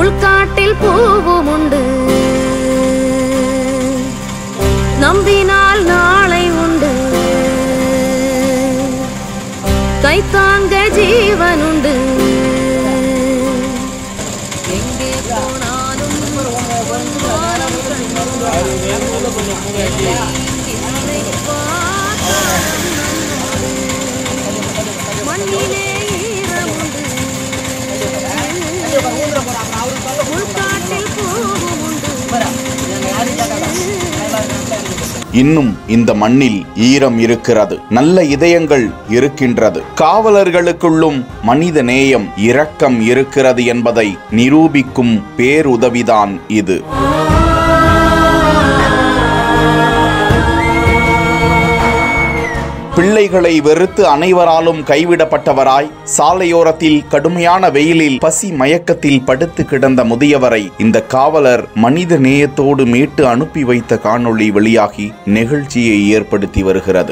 முள்காட்டில் பூவும் உண்டு நம்பினால் நாளை உண்டு கைத்தாங்க ஜீவன் உண்டு எங்கே போனாலும் வந்தாலும் என்னை பார்த்தாலும் நம்மோடு மண்ணிலே ஈரமுண்டு முள்காட்டில் பூவும் உண்டு இன்னும் இந்த மண்ணில் ஈரம் இருக்கிறது நல்ல இதயங்கள் இருக்கின்றது காவலர்களுக்குள்ளும் மனித நேயம் இரக்கம் இருக்கிறது என்பதை நிரூபிக்கும் பேருதவிதான் இது பிள்ளைகளை வெறுத்து அனைவராலும் கைவிடப்பட்டவராய் சாலையோரத்தில் கடுமையான வெயிலில் பசி மயக்கத்தில் படுத்து கிடந்த முதியவரை இந்த காவலர் மனித நேயத்தோடு மீட்டு அனுப்பி வைத்த காணொளி வெளியாகி நெகிழ்ச்சியை ஏற்படுத்தி வருகிறது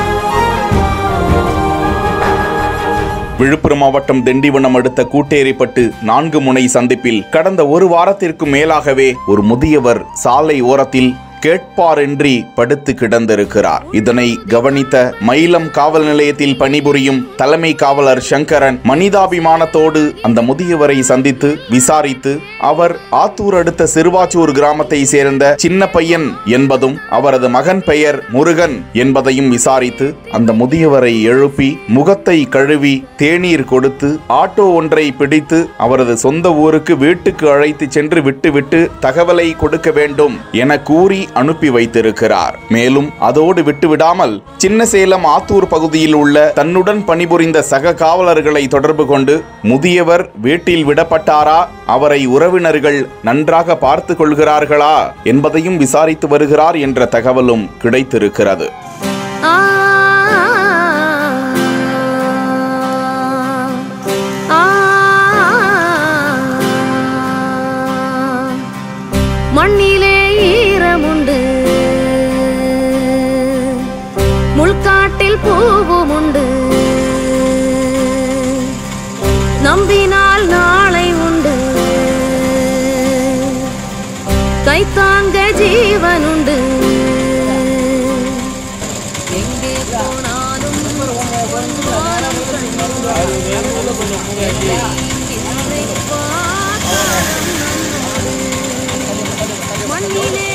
விழுப்புரம் மாவட்டம் திண்டிவனம் அடுத்த கூட்டேரிப்பட்டு நான்கு முனை சந்திப்பில் கடந்த ஒரு வாரத்திற்கு மேலாகவே ஒரு முதியவர் சாலை ஓரத்தில் கேட்பாரின்றி படுத்து கிடந்திருக்கிறார் இதனை கவனித்த மயிலம் காவல் நிலையத்தில் பணிபுரியும் தலைமை காவலர் சங்கரன் மனிதாபிமானத்தோடு அந்த முதியவரை சந்தித்து விசாரித்து அவர் ஆத்தூர் அடுத்த சிறுவாச்சூர் கிராமத்தை சேர்ந்த சின்ன பையன் என்பதும் அவரது மகன் பெயர் முருகன் என்பதையும் விசாரித்து அந்த முதியவரை எழுப்பி முகத்தை கழுவி தேநீர் கொடுத்து ஆட்டோ ஒன்றை பிடித்து அவரது சொந்த ஊருக்கு வீட்டுக்கு அழைத்து சென்று விட்டுவிட்டு தகவலை கொடுக்க வேண்டும் என கூறி அனுப்பி வைத்திருக்கிறார் மேலும் அதோடு விட்டுவிடாமல் சின்னசேலம் ஆத்தூர் பகுதியில் உள்ள தன்னுடன் பணிபுரிந்த சக காவலர்களை தொடர்பு கொண்டு முதியவர் வீட்டில் விடப்பட்டாரா அவரை உறவினர்கள் நன்றாக பார்த்து கொள்கிறார்களா என்பதையும் விசாரித்து வருகிறார் என்ற தகவலும் கிடைத்திருக்கிறது ஆ ஆ மண்ணிலே ஈரமுண்டு முள்காட்டில் பூவும் உண்டு நம்பினால் நாளை உண்டு கைத்தாங்க ஜீவன் உண்டு எங்கே போனாலும் வந்தாலும் என்னை பார்த்தாலும் நம்மோடு மண்ணிலே